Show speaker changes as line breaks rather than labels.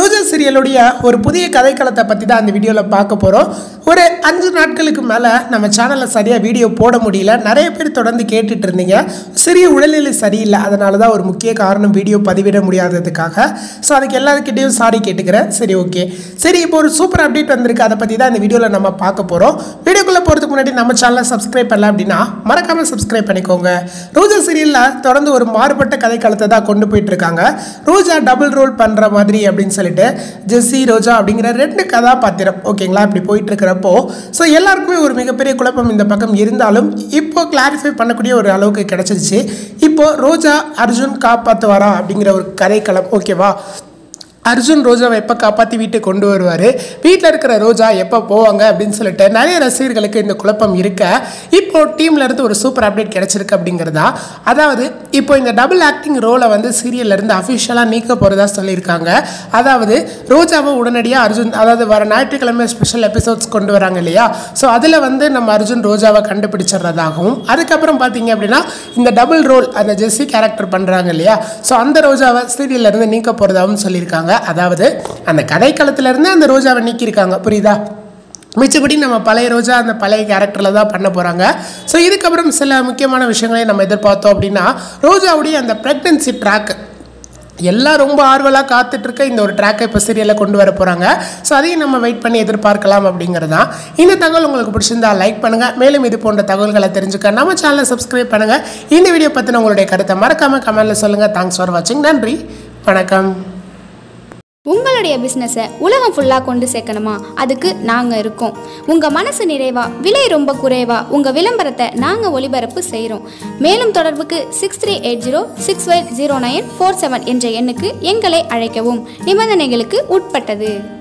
ரோஜா சீரியலுடைய ஒரு புதிய கதைக்களத்தை பற்றி தான் அந்த வீடியோவில் பார்க்க போகிறோம் ஒரு அஞ்சு நாட்களுக்கு மேலே நம்ம சேனலில் சரியாக வீடியோ போட முடியல நிறைய பேர் தொடர்ந்து கேட்டுட்டு இருந்தீங்க சிறிய உடல்நிலை சரியில்லை அதனால தான் ஒரு முக்கிய காரணம் வீடியோ பதிவிட முடியாததுக்காக ஸோ அதுக்கு எல்லாருக்கிட்டையும் சாரி கேட்டுக்கிறேன் சரி ஓகே சரி இப்போ ஒரு சூப்பர் அப்டேட் வந்திருக்கு அதை பற்றி தான் இந்த வீடியோவில் நம்ம பார்க்க போகிறோம் வீடியோக்குள்ளே போகிறதுக்கு முன்னாடி நம்ம சேனலை சப்ஸ்கிரைப் பண்ணல அப்படின்னா மறக்காமல் சப்ஸ்கிரைப் பண்ணிக்கோங்க ரோஜா சீரியலில் தொடர்ந்து ஒரு மாறுபட்ட கதைக்களத்தை தான் கொண்டு போயிட்டு இருக்காங்க ரோஜா டபுள் ரோல் பண்ணுற மாதிரி அப்படின்னு சொல்லிட்டு ஜெஸ்ஸி ரோஜா அப்படிங்கிற ரெண்டு கதாபாத்திரம் ஓகேங்களா இப்படி போயிட்டு இருக்கிறப்போ ஸோ எல்லாருக்குமே ஒரு மிகப்பெரிய குழப்பம் இந்த பக்கம் இருந்தாலும் இப்போ கிளாரிஃபை பண்ணக்கூடிய ஒரு அளவுக்கு கிடைச்சிருச்சு இப்போ ரோஜா அர்ஜுன் காப்பாற்றுவாரா அப்படிங்கிற ஒரு கதைக்களம் ஓகேவா அர்ஜுன் ரோஜாவை எப்போ காப்பாற்றி வீட்டுக்கு கொண்டு வருவார் வீட்டில் இருக்கிற ரோஜா எப்போ போவாங்க அப்படின்னு சொல்லிட்டு நிறைய ரசிகர்களுக்கு இந்த குழப்பம் இருக்க இப்போ டீம்ல இருந்து ஒரு சூப்பர் அப்டேட் கிடைச்சிருக்கு அப்படிங்கிறதா அதாவது இப்போ இந்த டபுள் ஆக்டிங் ரோலை வந்து சீரியல்ல இருந்து அஃபிஷியலாக நீக்க போகிறதா சொல்லியிருக்காங்க அதாவது ரோஜாவை உடனடியாக அர்ஜுன் அதாவது வர ஞாயிற்றுக்கிழமை ஸ்பெஷல் எபிசோட்ஸ் கொண்டு வராங்க இல்லையா ஸோ அதில் வந்து நம்ம அர்ஜுன் ரோஜாவை கண்டுபிடிச்சிடுறதாகவும் அதுக்கப்புறம் பார்த்தீங்க அப்படின்னா இந்த டபுள் ரோல் அந்த ஜெஸ்ஸி கேரக்டர் பண்ணுறாங்க இல்லையா ஸோ அந்த ரோஜாவை சீரியல்ல இருந்து நீக்க போகிறதாகவும் சொல்லியிருக்காங்க அதாவது அந்த கதைக்களத்துல இருந்து அந்த ரோஜாவை நீக்கியிருக்காங்க புரியுதா மிச்சபடி நம்ம பழைய ரோஜா அந்த பழைய கேரக்டரில் தான் பண்ண போகிறாங்க ஸோ இதுக்கப்புறம் சில முக்கியமான விஷயங்களை நம்ம எதிர்பார்த்தோம் அப்படின்னா ரோஜாவுடைய அந்த ப்ரெக்னென்சி ட்ராக் எல்லாம் ரொம்ப ஆர்வலாக காத்துட்டு இருக்க இந்த ஒரு ட்ராக்கை இப்போ சீரியலில் கொண்டு வர போகிறாங்க ஸோ அதையும் நம்ம வெயிட் பண்ணி எதிர்பார்க்கலாம் அப்படிங்கிறது தான் இந்த தகவல் உங்களுக்கு பிடிச்சிருந்தா லைக் பண்ணுங்கள் மேலும் இது போன்ற தகவல்களை தெரிஞ்சுக்க நம்ம சேனலை சப்ஸ்கிரைப் பண்ணுங்கள் இந்த வீடியோ பற்றின உங்களுடைய கருத்தை மறக்காமல் கமெண்ட்டில் சொல்லுங்கள் தேங்க்ஸ் ஃபார் வாட்சிங் நன்றி வணக்கம்
உங்களுடைய பிஸ்னஸை உலகம் ஃபுல்லாக கொண்டு சேர்க்கணுமா அதுக்கு நாங்கள் இருக்கோம் உங்கள் மனசு நிறைவா விலை ரொம்ப குறைவா உங்கள் விளம்பரத்தை நாங்கள் ஒளிபரப்பு செய்கிறோம் மேலும் தொடர்புக்கு six three eight zero six five zero nine four seven என்ற எண்ணுக்கு எங்களை அழைக்கவும் நிபந்தனைகளுக்கு உட்பட்டது